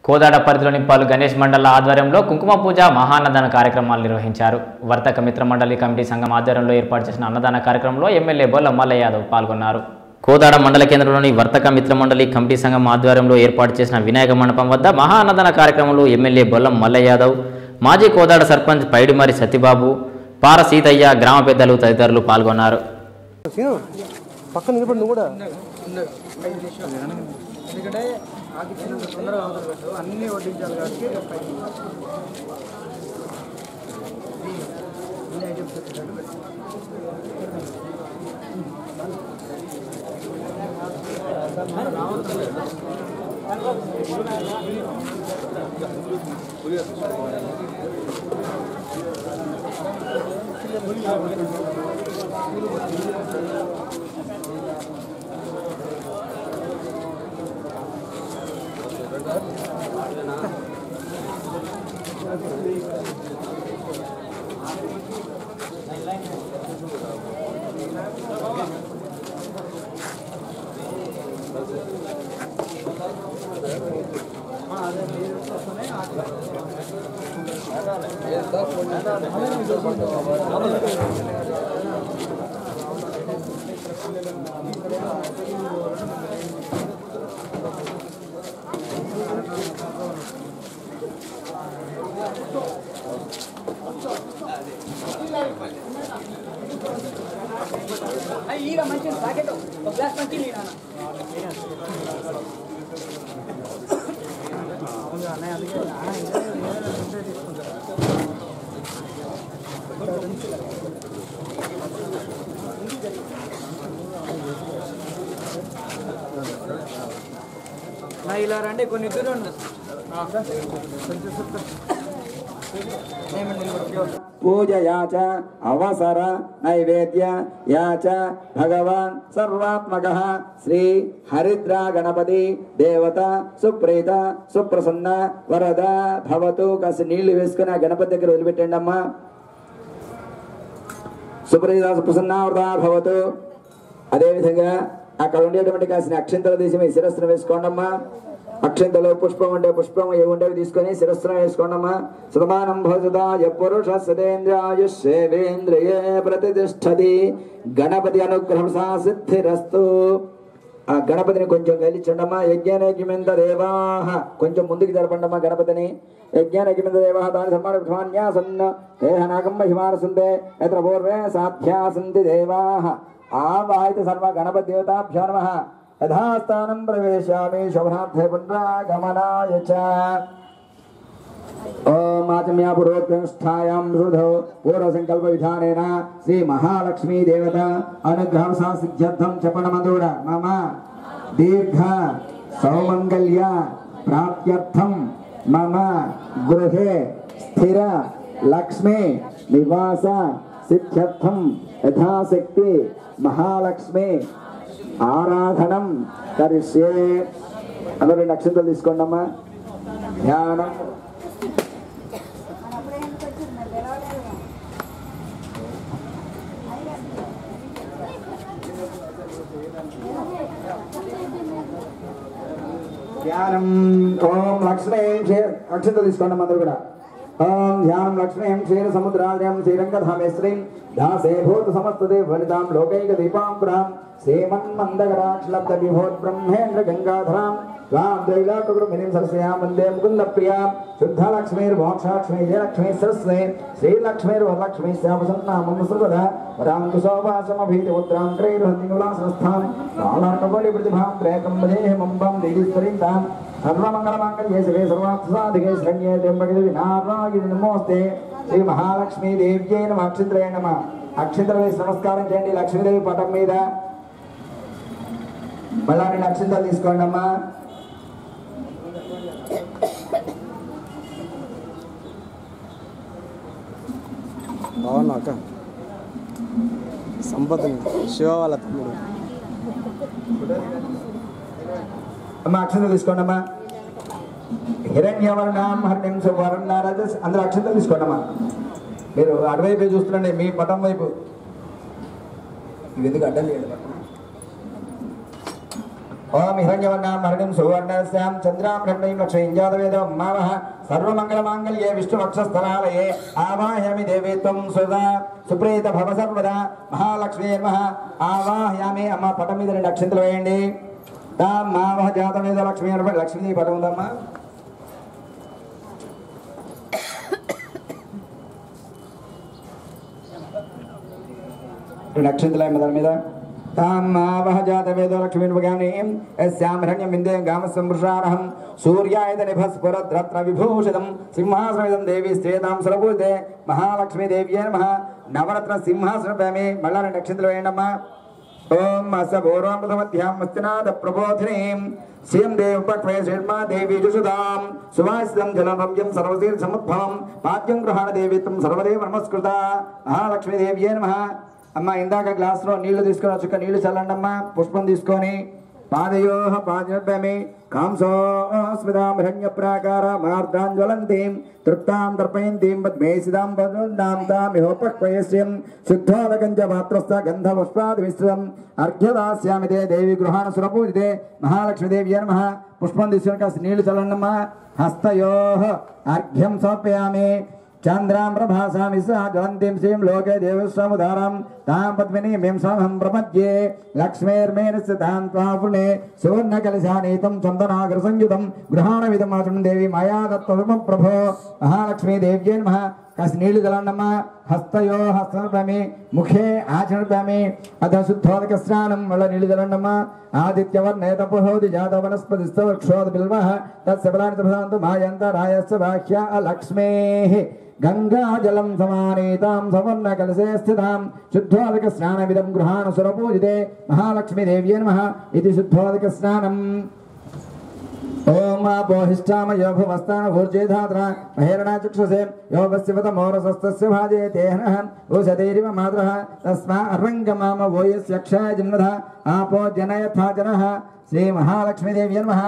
కోదాడ పరిధిలోని పలు గణేష్ మండల ఆధ్వర్యంలో కుంకుమ పూజ మహాన్నదాన కార్యక్రమాలు నిర్వహించారు వర్తక మిత్ర మండలి కమిటీ సంఘం ఆధ్వర్యంలో ఏర్పాటు చేసిన అన్నదాన కార్యక్రమంలో ఎమ్మెల్యే బొల్ల మల్లయ్య యాదవ్ పాల్గొన్నారు కోదాడ మండల కేంద్రంలోని వర్తక మిత్ర మండలి కమిటీ సంఘం ఆధ్వర్యంలో ఏర్పాటు చేసిన వినాయక మండపం వద్ద మహా అన్నదాన కార్యక్రమంలో ఎమ్మెల్యే బొల్లం మల్లయ్య యాదవ్ మాజీ కోదాడ సర్పంచ్ పైడిమారి సత్యబాబు పార సీతయ్య గ్రామ పెద్దలు తదితరులు పాల్గొన్నారు సీను పక్కన నిలబడి నువ్వు కూడా ఎందుకంటే నాకు ఇచ్చినంత తొందరగా అవసరం పెట్టు అన్నీ వడ్డించాలి కాబట్టి అన్ని ఐటమ్స్ వచ్చేటట్టు పెట్టు. ఈడ మంచి ప్యాకెట్ ఒక గ్లాస్ మంచి ఈడ నా ఇలా రండి కొన్ని దూరం ఉన్నా పూజయా చ అవసర నైవేద్య యా చ భగవాన్ సర్వాత్మక శ్రీ హరిద్రా గణపతి దేవత సుప్రీత సుప్రసన్న వరద భవతు కాసి నీళ్లు వేసుకుని ఆ గణపతి దగ్గర వదిలిపెట్టండి అమ్మా సుప్రీత సుప్రసన్న వరద భవతు అదేవిధంగా అక్కడ ఉండేటువంటి కాసిన అక్షంతలు తీసి మీ శిరస్సును వేసుకోండి అమ్మా అక్షంతలో పుష్పం ఉంటే పుష్పం ఏ ఉండేవి తీసుకొని శిరస్సును వేసుకోండి అమ్మా శతమానం భవదాయ పురుష సదేంద్రాయుషేవేంద్రియే ప్రతిష్టది గణపతి అనుగ్రహం సా సిద్ధిరస్తు ఆ గణపతిని కొంచెం గెలిచండమ్మా యజ్ఞానజ్ఞమింద దేవాహ కొంచెం ముందుకు జరపండమ్మా గణపతిని యజ్ఞానజ్ఞమింద దేవాహ దాని సన్మాన్యాసన్న దేహనాగం మహిమానసుందే ఎత్ర పూర్వే సాధ్యాసంతి దేవాహ ఆవాహిత సర్వ గణపతి దేవతాభ్యో నమ యథాస్థానం ప్రవేశామి శోభనార్థే పునరాగమనాయ చ ఓం ఆచమ్యా పురోత్కృష్టాయాం రుధో పూర్వసంకల్ప విధానేన శ్రీ మహాలక్ష్మీ దేవత అనుగ్రహం సాసిద్ధ్యర్థం చెప్పనమందుడ మమ దీర్ఘ సౌమంగళ్య ప్రాప్త్యర్థం మమ గృహే స్థిర లక్ష్మి నివాస సిద్ధ్యర్థం యథాశక్తి మహాలక్ష్మి ఆరాధనం కరిష్యే అందరూ రెండు అక్షంతలు తీసుకోండి అమ్మా ధ్యానం ధ్యానం ఓం లక్ష్మీం క్షీర అక్షంతలు తీసుకోండి అందరూ కూడా ఓం ధ్యానం లక్ష్మీం క్షీర సముద్రాద్యం శ్రీరంగధామేశ్వరీం దాసే భూత సమస్తదే ఫలితాం లోకైక దీపాంకురాం శ్రీమన్మందగరాక్షలబ్ద విభోత్ బ్రహ్మేంద్ర గంగాధరాం త్వాం త్రైలోకగురుమినిం సరస్వయాం వందే ముకుంద ప్రియాం శుద్ధ లక్ష్మీర్ మోక్షాక్ష్మీ జయలక్ష్మీ సరస్వే శ్రీలక్ష్మీర్ వరలక్ష్మీ శ్యామసన్నామం సర్వదా వరాం కుశోభాసమభీతి ఉత్రాం క్రైర్హంతిగులాసనస్థాం కాళార్కకోటి ప్రతిభాం త్రేకం దేహమంబం దేవీశ్వరీంతాం సర్వమంగళమాంగళ్యే శివే సర్వార్థసాధికే శరణ్యే త్ర్యంబకే వినారాయణి నమోస్తే శ్రీ మహాలక్ష్మీ దేవ్యై నమ అక్షింద్రయ నమ అక్షింద్ర వేసి నమస్కారం చేయండి లక్ష్మీదేవి పటం మీద మళ్ళా రెండు అక్షింతలు తీసుకోండి అమ్మా బాగున్నా అక్క సంపత్ని శివ వాళ్ళ తమ్ముడు అమ్మా అక్షంతలు తీసుకోండి అమ్మా హిరణ్యవర్ణాం హరిణిం సువర్ణ రజస్ అందరూ అక్షంతలు తీసుకోండి అమ్మా మీరు అటువైపు చూస్తుండండి మీ పటం వైపు ఇవి ఎందుకు అడ్డం లేదు ఓం హిరణ్యవర్ణాం హరిణిం సువర్ణస్యాం చంద్రాం హిరణ్యం లక్ష్మీం జాతవేదం మావః సర్వమంగళమాంగళ్యే విష్ణువక్షస్థలాలయే ఆవాహయామి దేవి త్వం సుదా సుప్రీత భవ సర్వదా మహాలక్ష్మీ నమః ఆవాహయామి అమ్మ పటం మీద రెండు అక్షంతలు వేయండి తాం మావహ జాతవేద లక్ష్మీ అని లక్ష్మీ పటం ఉందమ్మా రెండు అక్షంతలు దాని మీద తాం మావహ జాత వేద లక్ష్మీ భగానీం యస్యాం హిరణ్యం విందే గామ సంవృషారహం సూర్యాయత నిభస్ఫురద్రత్న విభూషితం సింహాసనమిదం దేవి శ్రేతాం సురభూతే మహాలక్ష్మీ దేవ్యే నమః నవరత్న సింహాసనమే మళ్ళా రెండు అక్షంతలు వేయండమ్మా ఓం అస పూర్వామృతమధ్యాం మస్తినాథ ప్రబోధినీం శ్రీం దేవ పక్వే శర్మా దేవి జుషుదాం సువాసితం జలరమ్యం సర్వశీర్ సముద్భవం పాద్యం గృహాణ దేవిత్వం సర్వదేవ నమస్కృత మహాలక్ష్మీ దేవ్యే నమః అమ్మ ఇందాక గ్లాసులో నీళ్లు తీసుకుని చుక్క నీళ్లు చల్లండి అమ్మా పుష్పం తీసుకొని పాదయో పాదమి కాంసోస్మితాం హిరణ్య ప్రాకార మార్దాంజ్వలంతీం తృప్తాం తర్పయంతీం పద్మేసిదాం పదాం తామిహోపక్వయస్యం శుద్ధోదకం చ పాత్రస్థ గంధ పుష్పాది మిశ్రితం అర్ఘ్యదాస్యామి తే దేవి గృహాణ సురపూజితే మహాలక్ష్మి దేవి నమః పుష్పం తీసుకుని కాస్త నీళ్లు చల్లన్నమ్మా హస్తయో అర్ఘ్యం సమర్పయామి చంద్రాం ప్రభాసామి సహ జ్వలంతిం శ్రీం లోకే దేవస్వాముదారం తాం పద్మిని మేం సమహం ప్రపద్యే లక్ష్మేర్మేనస్య తాం త్వాపుణే సువర్ణ కలశానీతం చందనాగర సంయుతం గృహాణవిధమాతుం దేవి మయా దత్త ప్రభో మహాలక్ష్మీ దేవ్యే నమః కాస్త నీళ్లు చల్లండమ్మా హస్తయో హస్తనర్పామి ముఖే ఆచనర్పామి అథ శుద్ధోదక స్నానం వల్ల నీళ్లు చల్లండమ్మా ఆదిత్యవర్ణే తపోహోది జాత వనస్పతి వృక్షోద బిల్వ తత్సఫలాని తపసాంతు మాయంత రాయస్య బాహ్య లక్ష్మే గంగాజలం సమానీతాం సవర్ణ కలసే స్థితాం శుద్ధోదక స్నానమిదం గృహాణ సురపూజితే మహాలక్ష్మీ దేవ్యే నమః ఇది శుద్ధోదక స్నానం ఓం ఆపోహిష్టామ యో భువస్తాన ఊర్జేధాత్ర మహేరణా చక్షుషే యో వస్యవత మోరసస్తస్య భాజే తేహన ఓషధైరివ మాతరః తస్మా అర్రంగమామ వోయస్య క్షయ జన్మధ ఆపో జనయథా జనః శ్రీ మహాలక్ష్మీదేవి నమః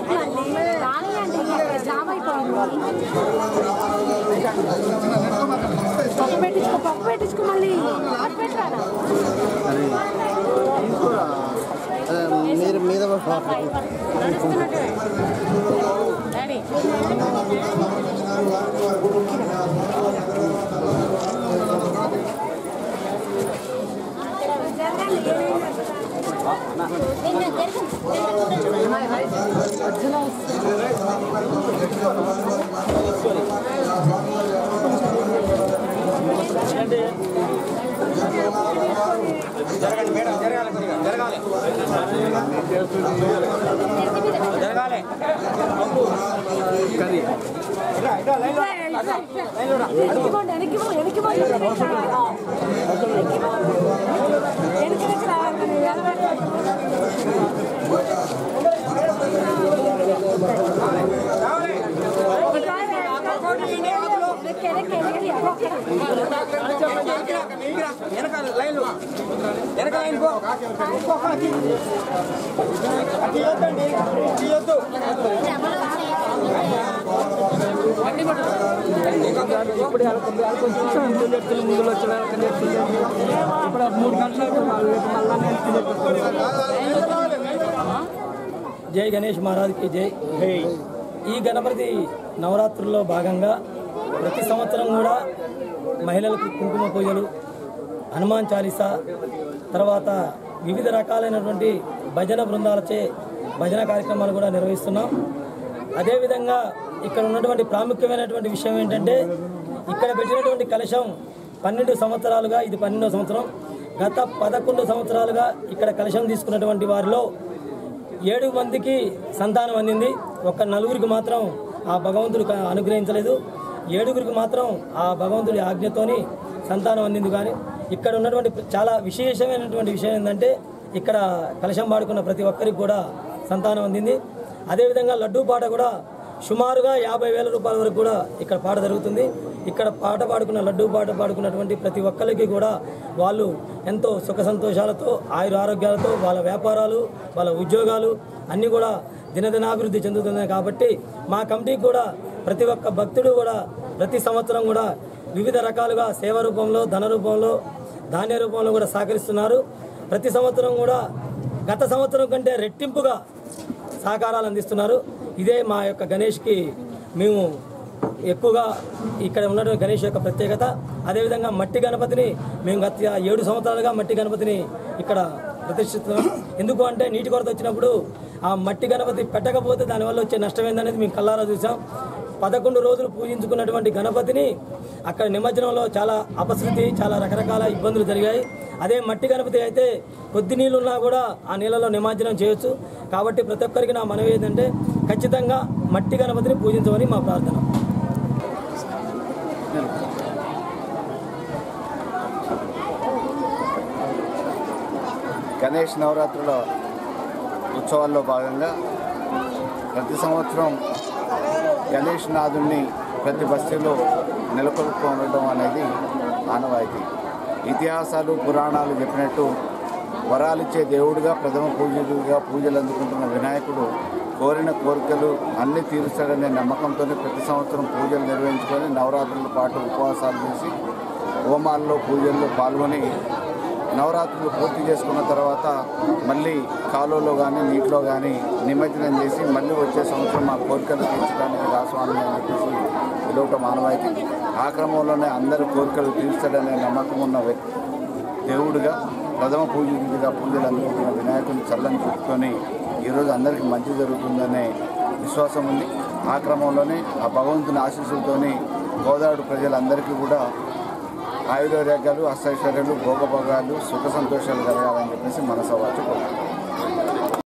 పప్పు పెట్టించుకో పప్పు పెట్టించుకో మళ్ళీ అటు పెట్టరాదా? మీరు మీద నడుస్తున్నట్టే. డాడీ వెనక్కిపోండి వెనక్కిపో వెనక్కిపో వెనక్కి వెనక్కి రావాలి ఇప్పుడు కొంచెం కొంచెం ముందు చెప్తుంది ముందు వచ్చి వెనక చెప్తుంది ఇప్పుడు మూడు గంటలకు జై గణేష్ మహారాజ్కి జై జై ఈ గణపతి నవరాత్రుల్లో భాగంగా ప్రతి సంవత్సరం కూడా మహిళలకు కుంకుమ పూజలు హనుమాన్ చాలీసా తర్వాత వివిధ రకాలైనటువంటి భజన బృందాలచే భజన కార్యక్రమాలు కూడా నిర్వహిస్తున్నాం అదేవిధంగా ఇక్కడ ఉన్నటువంటి ప్రాముఖ్యమైనటువంటి విషయం ఏంటంటే ఇక్కడ పెట్టినటువంటి కలశం పన్నెండు సంవత్సరాలుగా ఇది పన్నెండో సంవత్సరం గత పదకొండు సంవత్సరాలుగా ఇక్కడ కలశం తీసుకున్నటువంటి వారిలో ఏడు మందికి సంతానం అందింది ఒక నలుగురికి మాత్రం ఆ భగవంతుడు క- అనుగ్రహించలేదు ఏడుగురికి మాత్రం ఆ భగవంతుడి ఆజ్ఞతోని సంతానం అందింది కానీ ఇక్కడ ఉన్నటువంటి చాలా విశేషమైనటువంటి విషయం ఏంటంటే ఇక్కడ కలశం పాడుకున్న ప్రతి ఒక్కరికి కూడా సంతానం అందింది అదేవిధంగా లడ్డూ పాట కూడా సుమారుగా యాభై వేల రూపాయల వరకు కూడా ఇక్కడ పాట జరుగుతుంది ఇక్కడ పాట పాడుకున్న లడ్డూ పాట పాడుకున్నటువంటి ప్రతి ఒక్కరికి కూడా వాళ్ళు ఎంతో సుఖ సంతోషాలతో ఆయుర ఆరోగ్యాలతో వాళ్ళ వ్యాపారాలు వాళ్ళ ఉద్యోగాలు అన్నీ కూడా దినదినాభివృద్ధి చెందుతున్నాయి కాబట్టి మా కమిటీకి కూడా ప్రతి ఒక్క భక్తుడు కూడా ప్రతి సంవత్సరం కూడా వివిధ రకాలుగా సేవ రూపంలో ధన రూపంలో ధాన్య రూపంలో కూడా సహకరిస్తున్నారు ప్రతి సంవత్సరం కూడా గత సంవత్సరం కంటే రెట్టింపుగా సహకారాలు అందిస్తున్నారు ఇదే మా యొక్క గణేష్కి మేము ఎక్కువగా ఇక్కడ ఉన్నటువంటి గణేష్ యొక్క ప్రత్యేకత అదేవిధంగా మట్టి గణపతిని మేము గత ఏడు సంవత్సరాలుగా మట్టి గణపతిని ఇక్కడ ప్రతిష్ఠిస్తున్నాం ఎందుకు అంటే నీటి కొరత వచ్చినప్పుడు ఆ మట్టి గణపతి పెట్టకపోతే దానివల్ల వచ్చే నష్టం ఏందనేది మేము కల్లారా చూసాం పదకొండు రోజులు పూజించుకున్నటువంటి గణపతిని అక్కడ నిమజ్జనంలో చాలా అపశృతి చాలా రకరకాల ఇబ్బందులు జరిగాయి అదే మట్టి గణపతి అయితే కొద్ది నీళ్ళు ఉన్నా కూడా ఆ నీళ్ళలో నిమజ్జనం చేయొచ్చు కాబట్టి ప్రతి ఒక్కరికి నా మనవి ఏంటంటే ఖచ్చితంగా మట్టి గణపతిని పూజించమని మా ప్రార్థన గణేష్ నవరాత్రుల ఉత్సవాల్లో భాగంగా ప్రతి సంవత్సరం గణేష్ నాథుణ్ణి ప్రతి బస్తీలో నెలకొల్పు ఉండడం అనేది ఆనవాయితీ ఇతిహాసాలు పురాణాలు చెప్పినట్టు వరాలిచ్చే దేవుడిగా ప్రథమ పూజలుగా పూజలు అందుకుంటున్న వినాయకుడు కోరిన కోరికలు అన్నీ తీరుస్తాడనే నమ్మకంతో ప్రతి సంవత్సరం పూజలు నిర్వహించుకొని నవరాత్రుల పాటు ఉపవాసాలు చేసి హోమాల్లో పూజల్లో పాల్గొని నవరాత్రులు పూర్తి చేసుకున్న తర్వాత మళ్ళీ కాలువలో కానీ నీటిలో కానీ నిమజ్జనం చేసి మళ్ళీ వచ్చే సంవత్సరం ఆ కోరికలు తీర్చడానికి రాస్వామి అని చెప్పేసి పిలవటం మానవాయితీ ఆ క్రమంలోనే అందరి కోరికలు తీర్చడనే నమ్మకం ఉన్న వ్యక్తి దేవుడిగా ప్రథమ పూజకుడిగా పూజలు అందుకుంటున్న వినాయకుని చల్లని చూపుకొని ఈరోజు అందరికీ మంచి జరుగుతుందనే విశ్వాసం ఉంది ఆ క్రమంలోనే ఆ భగవంతుని ఆశీస్సులతోని గోదావరి ప్రజలందరికీ కూడా ఆయుర్వేదాలు అష్టైశ్వర్యాలు భోగభోగాలు సుఖ సంతోషాలు కలగాలని చెప్పేసి మనసవాచు కోరుకుంటున్నాను